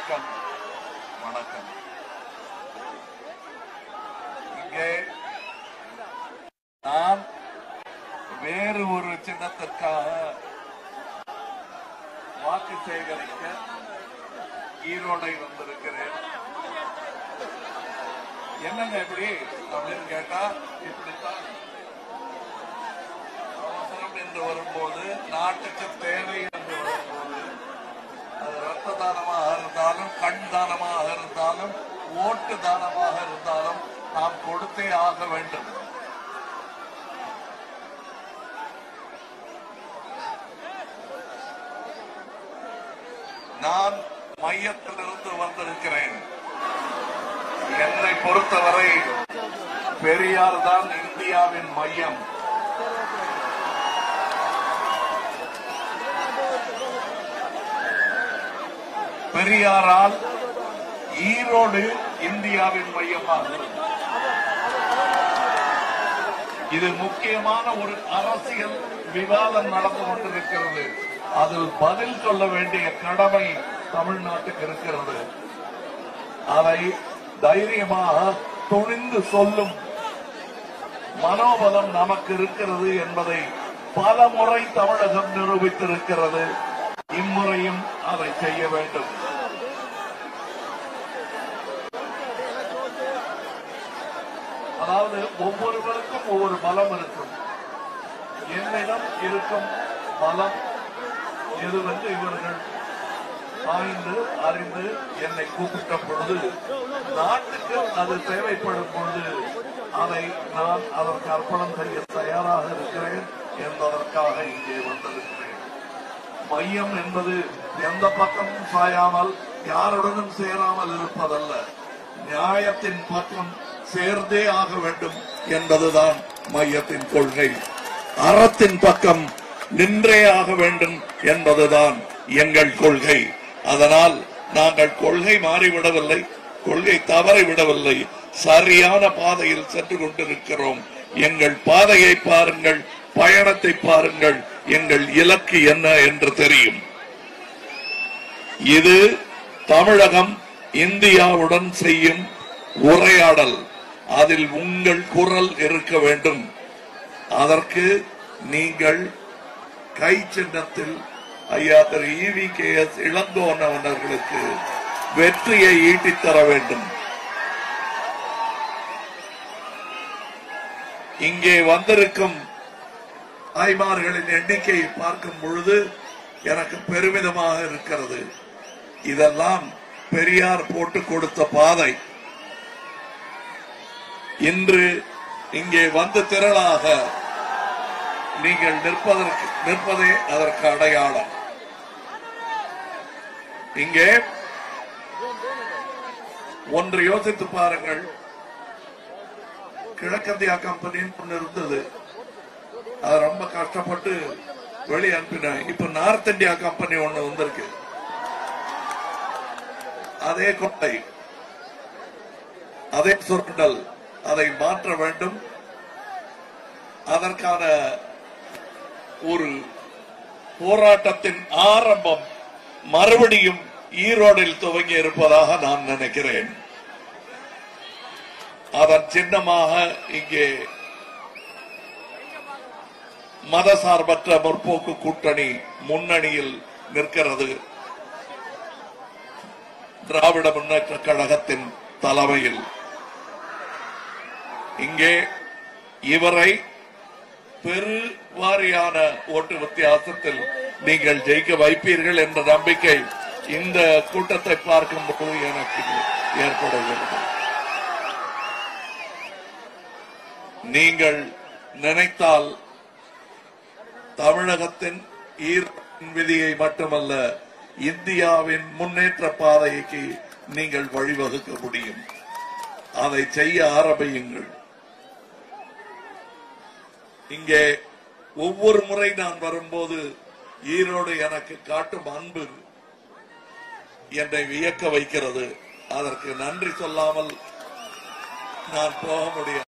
வணக்கம் வணக்கம் இங்கே நான் வேறு ஒரு சின்னத்திற்காக வாக்கு சேகரிக்க ஈரோடை வந்திருக்கிறேன் என்னங்க இப்படி அப்படின்னு கேட்டா இப்படித்தான் அவசரம் என்று வரும்போது நாட்டுக்கு தேவை என்று வரும்போது அது ரத்த தானமாக இருந்தாலும் கண் தானமாக இருந்தாலும் ஓட்டு தானமாக இருந்தாலும் நாம் கொடுத்தே ஆக வேண்டும் நான் மையத்திலிருந்து வந்திருக்கிறேன் என்னை பொறுத்தவரை பெரியார் தான் இந்தியாவின் மையம் பெரியாரால் ஈரோடு இந்தியாவின் மையமாகிறது இது முக்கியமான ஒரு அரசியல் விவாதம் நடந்து கொண்டிருக்கிறது அதில் பதில் சொல்ல வேண்டிய கடமை தமிழ்நாட்டுக்கு இருக்கிறது அதை தைரியமாக துணிந்து சொல்லும் மனோபலம் நமக்கு இருக்கிறது என்பதை பல முறை தமிழகம் நிரூபித்திருக்கிறது இம்முறையும் அதை செய்ய வேண்டும் அதாவது ஒவ்வொருவருக்கும் ஒவ்வொரு பலம் இருக்கும் என்னிடம் இருக்கும் பலம் எதுவென்று இவர்கள் ஆய்ந்து அறிந்து என்னை கூப்பிட்ட பொழுது நாட்டுக்கு அது தேவைப்படும் பொழுது அதை நான் அதற்கு அர்ப்பணம் செய்ய தயாராக இருக்கிறேன் என்பதற்காக இங்கே வந்திருக்கிறேன் மையம் என்பது எந்த பக்கமும் சாயாமல் யாருடனும் சேராமல் இருப்பதல்ல நியாயத்தின் பக்கம் சேர்ந்தே ஆக வேண்டும் என்பதுதான் மையத்தின் கொள்கை அறத்தின் பக்கம் நின்றே ஆக வேண்டும் என்பதுதான் எங்கள் கொள்கை அதனால் நாங்கள் கொள்கை மாறிவிடவில்லை கொள்கை தவறிவிடவில்லை சரியான பாதையில் சென்று கொண்டிருக்கிறோம் எங்கள் பாதையை பாருங்கள் பயணத்தை பாருங்கள் எங்கள் இலக்கு என்ன என்று தெரியும் இது தமிழகம் இந்தியாவுடன் செய்யும் உரையாடல் அதில் உங்கள் குரல் இருக்க வேண்டும் அதற்கு நீங்கள் கை சின்னத்தில் ஐயா திரு இவி கே எஸ் இளங்கோன் அவர்களுக்கு வெற்றியை ஈட்டித் தர வேண்டும் இங்கே வந்திருக்கும் தாய்மார்களின் எண்ணிக்கையை பார்க்கும் பொழுது எனக்கு பெருமிதமாக இருக்கிறது இதெல்லாம் பெரியார் போட்டு கொடுத்த பாதை இன்று இங்கே வந்து திரளாக நீங்கள் நிற்பதற்கு நிற்பதே அதற்கு அடையாளம் இங்கே ஒன்று யோசித்து பாருங்கள் கிழக்கந்தியா கம்பெனின்னு ஒன்று இருந்தது அது ரொம்ப கஷ்டப்பட்டு வெளி அனுப்பினேன் இப்ப நார்த் இந்தியா கம்பெனி ஒண்ணு வந்திருக்கு அதே கொட்டை அதே சுரண்டல் அதை மாற்ற வேண்டும் அதற்கான ஒரு போராட்டத்தின் ஆரம்பம் மறுபடியும் ஈரோடில் துவங்கி இருப்பதாக நான் நினைக்கிறேன் அதன் சின்னமாக இங்கே மதசார்பற்ற முற்போக்கு கூட்டணி முன்னணியில் நிற்கிறது திராவிட முன்னேற்ற கழகத்தின் தலைமையில் இங்கே இவரை பெருவாரியான ஓட்டு வித்தியாசத்தில் நீங்கள் ஜெயிக்க வைப்பீர்கள் என்ற நம்பிக்கை இந்த கூட்டத்தை பார்க்கும் பொழுது எனக்கு ஏற்படுகிறது நீங்கள் நினைத்தால் தமிழகத்தின் ஈர்ப்பின் விதியை மட்டுமல்ல இந்தியாவின் முன்னேற்ற பாதைக்கு நீங்கள் வழிவகுக்க முடியும் அதை செய்ய ஆரம்பியுங்கள் இங்கே ஒவ்வொரு முறை நான் வரும்போது ஈரோடு எனக்கு காட்டும் அன்பு என்னை வியக்க வைக்கிறது அதற்கு நன்றி சொல்லாமல் நான் போக முடியாது